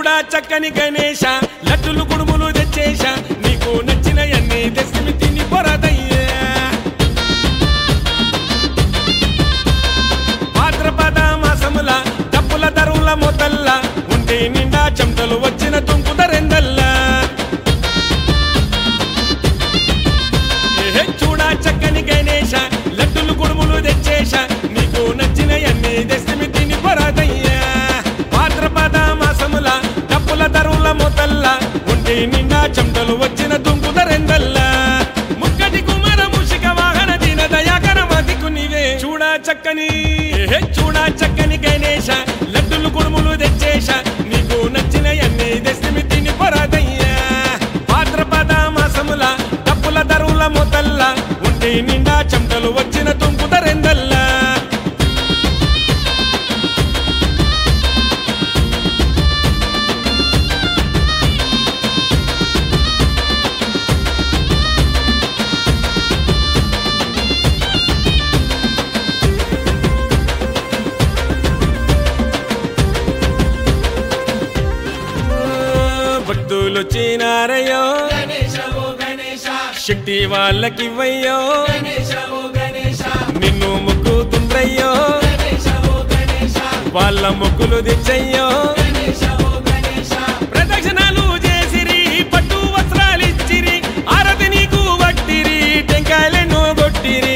చూడా చక్కని గణేశ లడ్డులు కుడుములు తెచ్చేశ నీకు నచ్చిన అన్ని తెస్తిమి తిని పొరదయ్యా భాద్రపద మాసముల డప్పుల దరువుల మొదల్ల ఉంటే నిండా చెమటలు వచ్చిన తుంకు దరెందల్లా ఏహే చూడా చక్కని గణేశ లడ్డులు కుడుములు తెచ్చేశ నీకు నచ్చిన అన్ని తెస్తిమి తిని పొరదయ్యా భాద్రపద మాసముల డప్పుల దరువుల మొదల్ల ఉంటే నిండా చెమటలు వచ్చిన తుంకు దరెందల్లా ముక్కటి కుమార ముషిక వాహన దిన దయాకర మదికు నీవే చూడా చక్కని ఏహే చూడా చక్కని గణేశ లడ్డులు కుడుములు తెచ్చేశ నీకు నచ్చిన అన్ని తెస్తిమి తిని పొరదయ్యా భాద్రపద మాసముల డప్పుల దరువుల మొదల్ల ఉంటే నిండా చెమటలు వచ్చిన తుంకు దరెందల్లా భక్తులు వచ్చినారయ్యో గణేశ ఓ గణేశ శక్తి వాళ్ళకివ్వయ్యో గణేశ ఓ గణేశ నిన్ను మొక్కుతుండ్రయ్యో గణేశ ఓ గణేశ వాళ్ళ మొక్కులు తెచ్చయ్యో గణేశ ఓ గణేశ ప్రదక్షిణాలు చేసిరి పట్టు వస్త్రాలిచ్చిరి ఆరతి నీకు వట్టిరి టెంకాయలను కొట్టిరి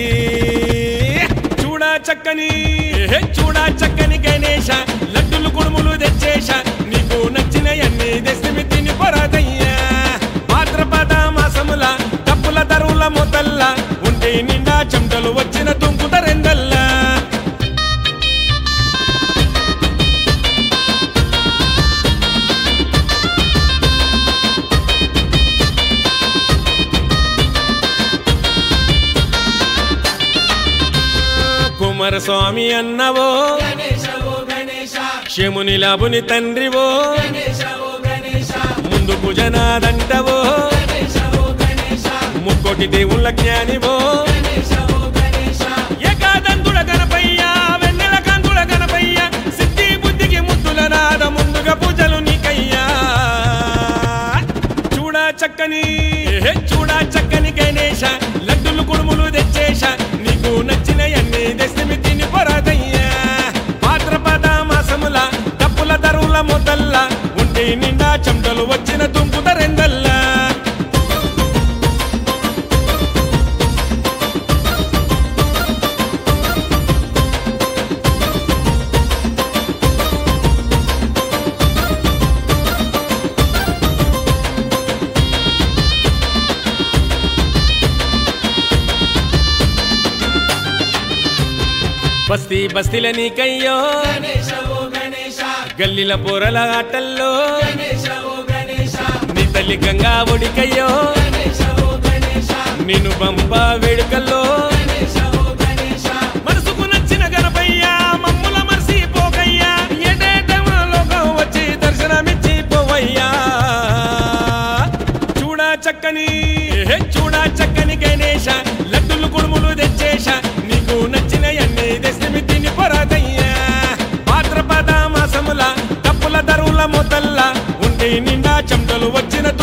చూడా చక్కని ఏహే, చూడా చక్కని గణేశ లడ్డులు కుడుములు తెచ్చేశ నీకు నచ్చిన అన్ని తెస్తిమి తిని పొరదయ్యా భాద్రపద మాసముల డప్పుల దరువుల మొదల్ల ఉంటే నిండా చెమటలు వచ్చిన తుంకు దరెందల్లా కుమారస్వామి అన్నవో గణేశ ఓ గణేశ శముని లాభుని తండ్రివో గణేశ ఓ గణేశ ముందుకు జనాదంటవో గణేశ ఓ గణేశ ముక్కోటి దేవుళ్ళ జ్ఞానివో గణేశ ఓ గణేశ ఏకాదంతుడ గణపయ్య వెన్నెల కందుల గణపయ్య సిద్ధి బుద్ధికి ముద్దుల నాద ముందుగా పూజలు నీకయ్యా చూడా చక్కని ఏహే, చూడా చక్కని గణేశ లడ్డులు కుడుములు తెచ్చేశ నీకు నచ్చిన అన్ని దశమి తిని పొరదయ్యా భాద్రపద మాసముల డప్పుల దరువుల మొదల్ల ఉంటే నిండా చెమటలు వచ్చిన తుంకు దరెందల్లా బస్తీ బస్తీల నీకయ్యో గణేశ ఓ గణేశ గల్లీల పొరల ఆటల్లో గణేశ ఓ గణేశ నీ తల్లి గంగా ఒడికయ్యో గణేశ ఓ గణేశ నిన్ను పంప వేడుకల్లో గణేశ ఓ గణేశ మనసుకు నచ్చిన గణపయ్య మమ్ముల మర్సి పోకయ్యా ఎటేటలోకం వచ్చి దర్శనమిచ్చి పోవయ్యా చూడా చక్కని ఏహే, చూడా చక్కని గణేశ లడ్డులు కుడుములు తెచ్చేశ నీకు నచ్చిన అన్ని దశమి తిని పొరదయ్యా భాద్రపద మాసముల డప్పుల దరువుల మొదల్ల ఉంటే నిండా చెమటలు వచ్చిన